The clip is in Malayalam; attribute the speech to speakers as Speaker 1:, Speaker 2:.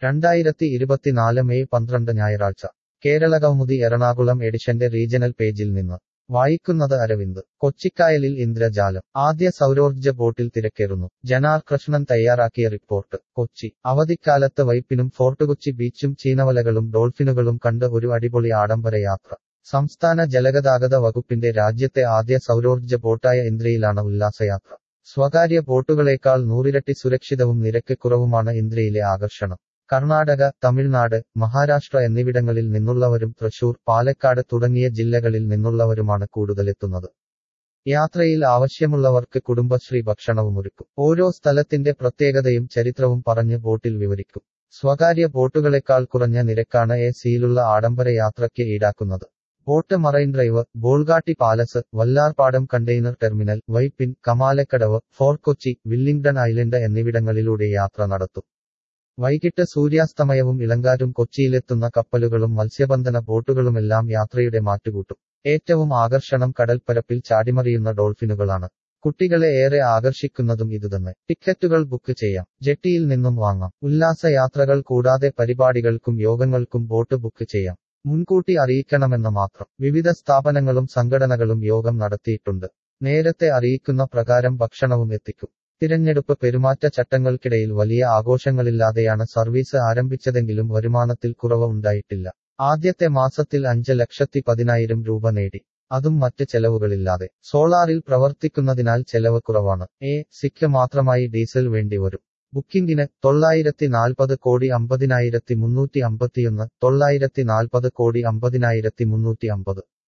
Speaker 1: രണ്ടായിരത്തി ഇരുപത്തിനാല് മെയ് പന്ത്രണ്ട് ഞായറാഴ്ച കേരളകൗമുദി എറണാകുളം എഡിഷന്റെ റീജണൽ പേജിൽ നിന്ന് വായിക്കുന്നത് അരവിന്ദ് കൊച്ചിക്കായലിൽ ഇന്ദ്രജാലം ആദ്യ സൗരോർജ്ജ ബോട്ടിൽ തിരക്കേറുന്നു ജനാർ കൃഷ്ണൻ തയ്യാറാക്കിയ റിപ്പോർട്ട് കൊച്ചി അവധിക്കാലത്ത് വൈപ്പിനും ഫോർട്ടുകൊച്ചി ബീച്ചും ചീനവലകളും ഡോൾഫിനുകളും കണ്ട് ഒരു അടിപൊളി ആഡംബര യാത്ര സംസ്ഥാന ജലഗതാഗത വകുപ്പിന്റെ രാജ്യത്തെ ആദ്യ സൗരോർജ്ജ ബോട്ടായ ഇന്ദ്രയിലാണ് ഉല്ലാസയാത്ര സ്വകാര്യ ബോട്ടുകളേക്കാൾ നൂറിരട്ടി സുരക്ഷിതവും നിരക്ക് കുറവുമാണ് ഇന്ദ്രയിലെ ആകർഷണം കർണാടക തമിഴ്നാട് മഹാരാഷ്ട്ര എന്നിവിടങ്ങളിൽ നിന്നുള്ളവരും തൃശൂർ പാലക്കാട് തുടങ്ങിയ ജില്ലകളിൽ നിന്നുള്ളവരുമാണ് കൂടുതലെത്തുന്നത് യാത്രയിൽ ആവശ്യമുള്ളവർക്ക് കുടുംബശ്രീ ഭക്ഷണവുമൊരുക്കും ഓരോ സ്ഥലത്തിന്റെ പ്രത്യേകതയും ചരിത്രവും പറഞ്ഞ് ബോട്ടിൽ വിവരിക്കും സ്വകാര്യ ബോട്ടുകളെക്കാൾ കുറഞ്ഞ നിരക്കാണ് എ സിയിലുള്ള ആഡംബര യാത്രയ്ക്ക് ഈടാക്കുന്നത് boat marine drive Bolgatty palace Vallarpadam container terminal Vypin Kamalakkadavu fort Kochi Willingdon island എന്നിവിടങ്ങളിലൂടെ യാത്ര നടത്തും വൈകിട്ട് സൂര്യാസ്തമയവും ഇളങ്കാറ്റും കൊച്ചിയിലെത്തുന്ന കപ്പലുകളും മത്സ്യബന്ധന ബോട്ടുകളുമെല്ലാം യാത്രയുടെ മാറ്റുകൂട്ടും ഏറ്റവും ആകർഷണം കടൽപ്പരപ്പിൽ ചാടിമറിയുന്ന ഡോൾഫിനുകളാണ് കുട്ടികളെ ഏറെ ആകർഷിക്കുന്നതും ഇതുതന്നെ ടിക്കറ്റുകൾ ബുക്ക് ചെയ്യാം ജെട്ടിയിൽ നിന്നും വാങ്ങാം ഉല്ലാസയാത്രകൾ കൂടാതെ പരിപാടികൾക്കും യോഗങ്ങൾക്കും ബോട്ട് ബുക്ക് ചെയ്യാം മുൻകൂട്ടി അറിയിക്കണമെന്ന് മാത്രം വിവിധ സ്ഥാപനങ്ങളും സംഘടനകളും യോഗം നടത്തിയിട്ടുണ്ട് നേരത്തെ അറിയിക്കുന്ന പ്രകാരം ഭക്ഷണവും എത്തിക്കും തിരഞ്ഞെടുപ്പ് പെരുമാറ്റ ചട്ടങ്ങൾക്കിടയിൽ വലിയ ആഘോഷങ്ങളില്ലാതെയാണ് സർവീസ് ആരംഭിച്ചതെങ്കിലും വരുമാനത്തിൽ കുറവ് ഉണ്ടായിട്ടില്ല ആദ്യത്തെ മാസത്തിൽ അഞ്ച് ലക്ഷത്തി പതിനായിരം രൂപ നേടി അതും മറ്റ് ചെലവുകളില്ലാതെ സോളാറിൽ പ്രവർത്തിക്കുന്നതിനാൽ ചെലവ് കുറവാണ് എ സിക്ക് മാത്രമായി ഡീസൽ വേണ്ടി വരും ബുക്കിംഗിന് തൊള്ളായിരത്തി നാൽപ്പത് കോടി അമ്പതിനായിരത്തി മുന്നൂറ്റി അമ്പത്തിയൊന്ന് തൊള്ളായിരത്തി നാൽപ്പത് കോടി അമ്പതിനായിരത്തി മുന്നൂറ്റി അമ്പത്